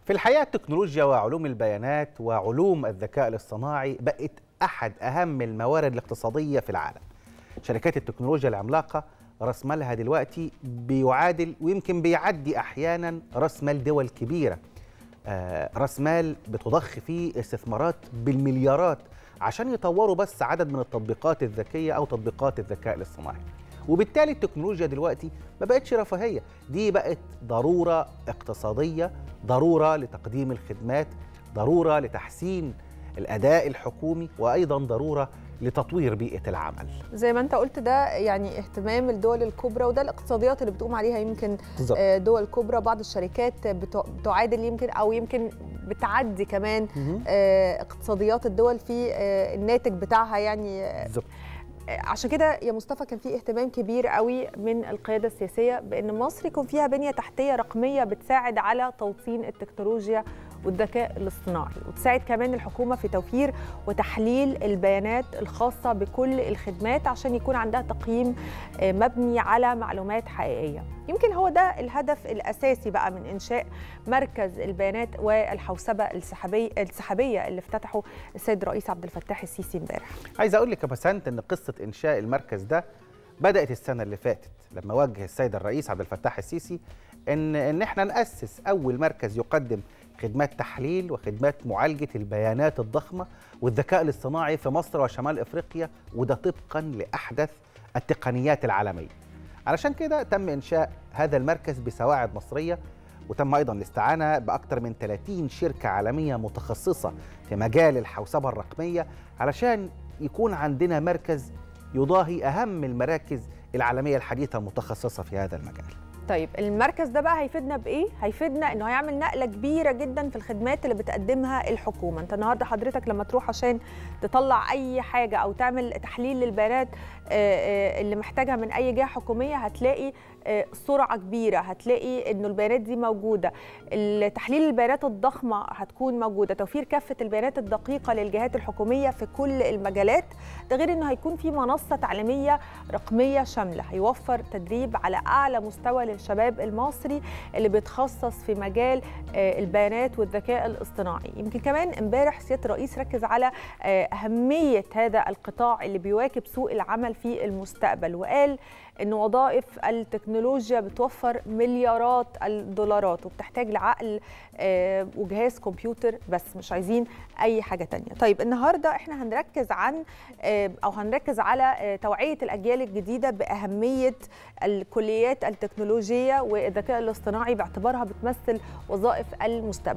في الحقيقة التكنولوجيا وعلوم البيانات وعلوم الذكاء الاصطناعي بقت أحد أهم الموارد الاقتصادية في العالم شركات التكنولوجيا العملاقة رأس مالها دلوقتي بيعادل ويمكن بيعدي أحيانا رأس مال دول كبيرة آه، رأس مال بتضخ فيه استثمارات بالمليارات عشان يطوروا بس عدد من التطبيقات الذكية أو تطبيقات الذكاء الاصطناعي وبالتالي التكنولوجيا دلوقتي ما بقتش رفاهية دي بقت ضرورة اقتصادية ضرورة لتقديم الخدمات ضرورة لتحسين الأداء الحكومي وأيضا ضرورة لتطوير بيئة العمل زي ما انت قلت ده يعني اهتمام الدول الكبرى وده الاقتصاديات اللي بتقوم عليها يمكن بالظبط. آه، دول كبرى بعض الشركات بتع- بتعادل يمكن او يمكن بتعدي كمان مهم. آه، اقتصاديات الدول في آه، الناتج بتاعها يعني آه، بالظبط عشان كده يا مصطفى كان في اهتمام كبير قوي من القياده السياسيه بان مصر يكون فيها بنيه تحتيه رقميه بتساعد على توطين التكنولوجيا والذكاء الاصطناعي وتساعد كمان الحكومه في توفير وتحليل البيانات الخاصه بكل الخدمات عشان يكون عندها تقييم آه، مبني على معلومات حقيقيه يمكن هو ده الهدف الاساسي بقى من انشاء مركز البيانات والحوسبه السحابيه السحابيه اللي افتتحه السيد الرئيس عبد الفتاح السيسي امبارح عايز اقول لك يا بسنت ان قصه انشاء المركز ده بدات السنه اللي فاتت لما وجه السيد الرئيس عبد الفتاح السيسي ان ان احنا ناسس اول مركز يقدم خدمات تحليل وخدمات معالجه البيانات الضخمه والذكاء الاصطناعي في مصر وشمال افريقيا وده طبقا لاحدث التقنيات العالميه علشان كده تم انشاء هذا المركز بسواعد مصريه وتم ايضا الاستعانه باكثر من 30 شركه عالميه متخصصه في مجال الحوسبه الرقميه علشان يكون عندنا مركز يضاهي اهم المراكز العالميه الحديثه المتخصصه في هذا المجال. طيب المركز ده بقى هيفيدنا بايه هيفيدنا انه هيعمل نقله كبيره جدا في الخدمات اللي بتقدمها الحكومه انت النهارده حضرتك لما تروح عشان تطلع اي حاجه او تعمل تحليل للبيانات آه، آه، اللي محتاجها من اي جهه حكوميه هتلاقي آه، سرعه كبيره هتلاقي انه البيانات دي موجوده تحليل البيانات الضخمه هتكون موجوده توفير كافه البيانات الدقيقه للجهات الحكوميه في كل المجالات ده غير انه هيكون في منصه تعليميه رقميه شامله هيوفر تدريب على اعلى مستوى للشباب المصري اللي بيتخصص في مجال آه، البيانات والذكاء الاصطناعي يمكن كمان امبارح سياده الرئيس ركز على آه، اهميه هذا القطاع اللي بيواكب سوق العمل في المستقبل وقال ان وظائف التكنولوجيا بتوفر مليارات الدولارات وبتحتاج لعقل آه، وجهاز كمبيوتر بس مش عايزين اي حاجه تانية طيب النهارده احنا هنركز عن آه، او هنركز على آه، توعيه الاجيال الجديده باهميه الكليات التكنولوجيه والذكاء الاصطناعي باعتبارها بتمثل وظائف المستقبل